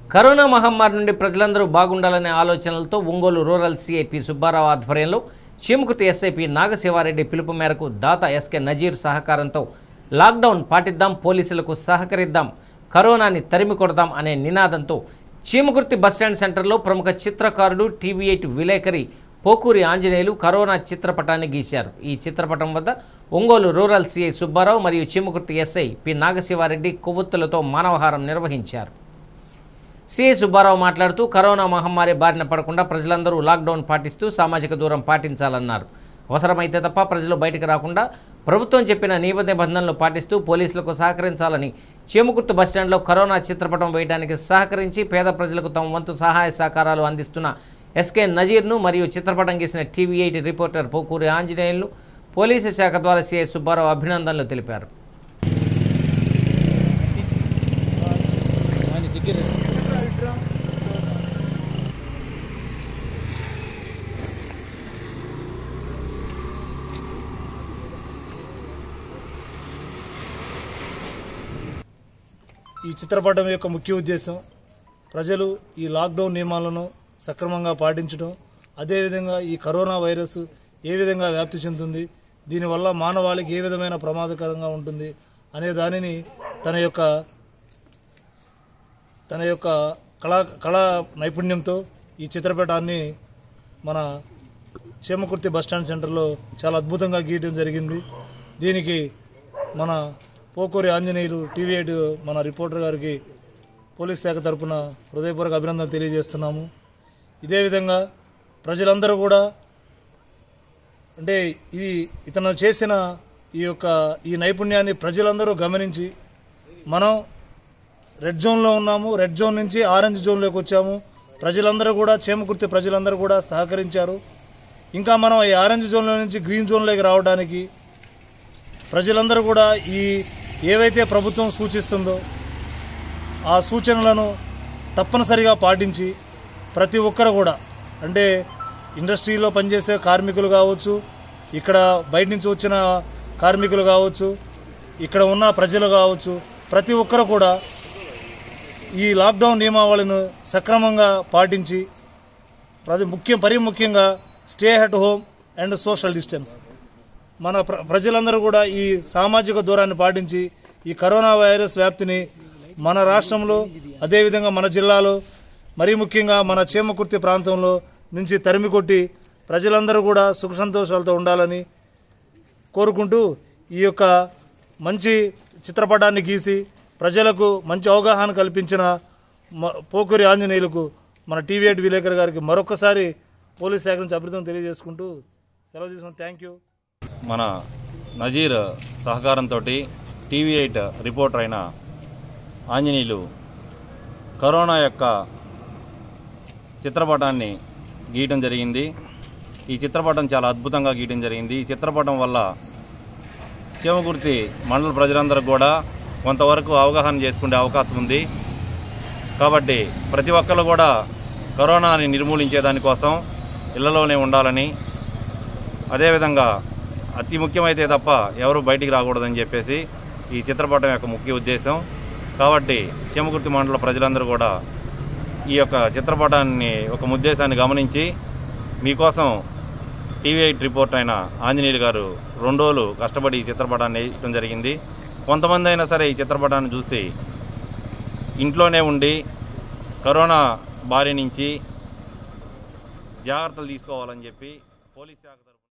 corona మహమ్మారి నుండి ప్రజలందరూ బాగుండాలనే ఆలోచనలతో ఒంగోలు రూరల్ సిఐపి సుబ్బారావు ఆధ్వర్యంలో చీమకుర్తి ఎస్ఐపి నాగశివారెడ్డి పిలుపు మేరకు దాత ఎస్కే నజీర్ సహకారంతో లాక్డౌన్ పాటిద్దాం పోలీసులకు సహకరిద్దాం కరోనాని తరిమి కొడదాం అనే నినాదంతో చీమకుర్తి బస్టాండ్ సెంటర్లో ప్రముఖ చిత్రకారుడు టీవీ ఎయిట్ విలేకరి పోకూరి ఆంజనేయులు కరోనా చిత్రపటాన్ని గీశారు ఈ చిత్రపటం వద్ద ఒంగోలు రూరల్ సిఐ సుబ్బారావు మరియు చీమకుర్తి ఎస్ఐ పి నాగశివారెడ్డి కొవ్వొత్తులతో మానవహారం నిర్వహించారు సిఐ సుబ్బారావు మాట్లాడుతూ కరోనా మహమ్మారి బారిన పడకుండా ప్రజలందరూ లాక్డౌన్ పాటిస్తూ సామాజిక దూరం పాటించాలన్నారు అవసరమైతే తప్ప ప్రజలు బయటకు రాకుండా ప్రభుత్వం చెప్పిన నియమ నిబంధనలు పాటిస్తూ పోలీసులకు సహకరించాలని చేముకుర్తి బస్టాండ్లో కరోనా చిత్రపటం వేయడానికి సహకరించి పేద ప్రజలకు తమ వంతు సహాయ సహకారాలు అందిస్తున్న ఎస్కే నజీర్ను మరియు చిత్రపటం గీసిన TV eight reporter Pokuri Anjaneyulu police శాఖ ద్వారా సిఐ సుబ్బారావు అభినందనలు తెలిపారు ఈ చిత్రపటం యొక్క ముఖ్య ఉద్దేశం ప్రజలు ఈ లాక్డౌన్ నియమాలను సక్రమంగా పాటించడం అదేవిధంగా ఈ కరోనా వైరస్ ఏ విధంగా వ్యాప్తి చెందుతుంది దీనివల్ల మానవాళికి ఏ విధమైన ప్రమాదకరంగా ఉంటుంది అనే దానిని తన యొక్క తన యొక్క కళా కళా నైపుణ్యంతో ఈ చిత్రపటాన్ని మన చేమకుర్తి బస్టాండ్ సెంటర్లో చాలా అద్భుతంగా గీయడం జరిగింది దీనికి మన పోకూరి ఆంజనేయులు టీవీ ఎయిట్ మన రిపోర్టర్ గారికి పోలీస్ శాఖ తరపున హృదయపూర్వక అభినందనలు తెలియజేస్తున్నాము ఇదే విధంగా ప్రజలందరూ కూడా అంటే ఈ ఇతను చేసిన ఈ యొక్క ఈ నైపుణ్యాన్ని ప్రజలందరూ గమనించి మనం రెడ్ జోన్లో ఉన్నాము రెడ్ జోన్ నుంచి ఆరెంజ్ జోన్లోకి వచ్చాము ప్రజలందరూ కూడా చేమకుర్తి ప్రజలందరూ కూడా సహకరించారు ఇంకా మనం ఈ ఆరెంజ్ జోన్లో నుంచి గ్రీన్ జోన్లోకి రావడానికి ప్రజలందరూ కూడా ఈ ఏవైతే ప్రభుత్వం సూచిస్తుందో ఆ సూచనలను తప్పనిసరిగా పాటించి ప్రతి ఒక్కరు కూడా అంటే ఇండస్ట్రీలో పనిచేసే కార్మికులు కావచ్చు ఇక్కడ బయట నుంచి వచ్చిన కార్మికులు కావచ్చు ఇక్కడ ఉన్న ప్రజలు కావచ్చు ప్రతి ఒక్కరు కూడా ఈ లాక్డౌన్ నియమావళిని సక్రమంగా పాటించి ప్రతి ముఖ్యం పరి ముఖ్యంగా stay at home and social distance మన ప్ర ప్రజలందరూ కూడా ఈ సామాజిక దూరాన్ని పాటించి ఈ కరోనా వైరస్ వ్యాప్తిని మన రాష్ట్రంలో అదేవిధంగా మన జిల్లాలో మరీ ముఖ్యంగా మన చీమకుర్తి ప్రాంతంలో నుంచి తరిమి కొట్టి ప్రజలందరూ కూడా సుఖ సంతోషాలతో ఉండాలని కోరుకుంటూ ఈ యొక్క మంచి చిత్రపటాన్ని గీసి ప్రజలకు మంచి అవగాహన కల్పించిన మ- పోకూరి ఆంజనేయులకు మన టీవీ ఎయిట్ విలేకర్ గారికి మరొకసారి పోలీస్ శాఖ నుంచి అభివృద్ధి తెలియజేసుకుంటూ సెలవు తీసుకున్నాం థ్యాంక్ యూ మన నజీర్ సహకారంతో టీవీ ఎయిట్ రిపోర్టర్ అయిన ఆంజనేయులు కరోనా యొక్క చిత్రపటాన్ని గీయటం జరిగింది ఈ చిత్రపటం చాలా అద్భుతంగా గీయటం జరిగింది ఈ చిత్రపటం వల్ల చీమకుర్తి మండల ప్రజలందరూ కూడా కొంతవరకు అవగాహన చేసుకునే అవకాశం ఉంది కాబట్టి ప్రతి ఒక్కరు కూడా కరోనాని నిర్మూలించే దానికోసం ఇళ్లలోనే ఉండాలని అదేవిధంగా అతి ముఖ్యమైతే తప్ప ఎవరు బయటికి రాకూడదని చెప్పేసి ఈ చిత్రపటం యొక్క ముఖ్య ఉద్దేశం కాబట్టి చీమకుర్తి మండల ప్రజలందరూ కూడా ఈ యొక్క చిత్రపటాన్ని ఒక ఉద్దేశాన్ని గమనించి మీకోసం టీవీ ఎయిట్ రిపోర్ట్ అయిన ఆంజనేయులు గారు రెండు రోజులు కష్టపడి ఈ చిత్రపటాన్ని వేయటం జరిగింది కొంతమంది అయినా సరే ఈ చిత్రపటాన్ని చూసి ఇంట్లోనే ఉండి కరోనా బారి నుంచి జాగ్రత్తలు తీసుకోవాలని చెప్పి పోలీస్ శాఖ తరఫున